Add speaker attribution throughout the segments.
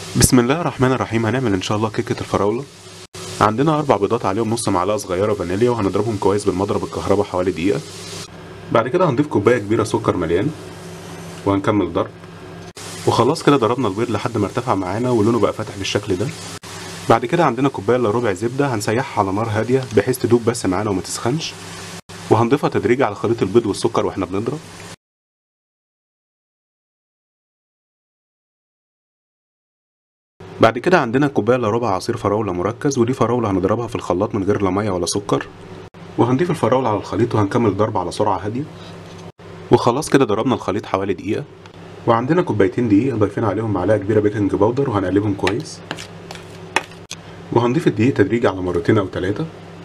Speaker 1: بسم الله الرحمن الرحيم هنعمل ان شاء الله كيكة الفراولة عندنا اربع بيضات عليهم نص معلقة صغيرة فانيليا وهنضربهم كويس بالمضرب الكهرباء حوالي دقيقة بعد كده هنضيف كوباية كبيرة سكر مليان وهنكمل ضرب وخلاص كده ضربنا البيض لحد ما ارتفع معانا ولونه بقى فاتح بالشكل ده بعد كده عندنا كوباية الا ربع زبدة هنسيحها على نار هادية بحيث تدوب بس معانا وما تسخنش وهنضيفها تدريجي على خليط البيض والسكر واحنا بنضرب بعد كده عندنا كوباية الا ربع عصير فراولة مركز ودي فراولة هنضربها في الخلاط من غير لا مية ولا سكر وهنضيف الفراولة على الخليط وهنكمل ضرب على سرعة هادية وخلاص كده ضربنا الخليط حوالي دقيقة وعندنا كوبايتين دقيق ضايفين عليهم معلقة كبيرة بيكنج باودر وهنقلبهم كويس وهنضيف الدقيق تدريجي على مرتين أو تلاتة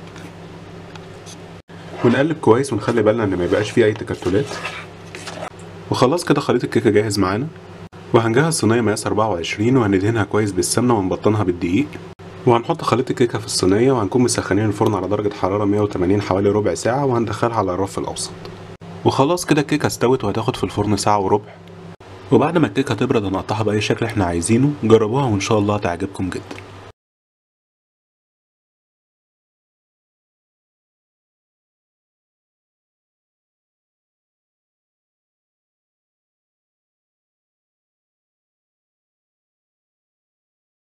Speaker 1: ونقلب كويس ونخلي بالنا إن ما يبقاش فيه أي تكتلات وخلاص كده خليط الكيكة جاهز معانا وهنجهز صينية مقاس 24 وهندهنها كويس بالسمنة ونبطنها بالدقيق وهنحط خليط الكيكة في الصينية وهنكون مسخنين الفرن على درجة حرارة 180 حوالي ربع ساعة وهندخلها على الرف الأوسط وخلاص كده الكيكة استوت وهتاخد في الفرن ساعة وربع وبعد ما الكيكة تبرد هنقطعها بأي شكل احنا عايزينه جربوها وإن شاء الله هتعجبكم جدا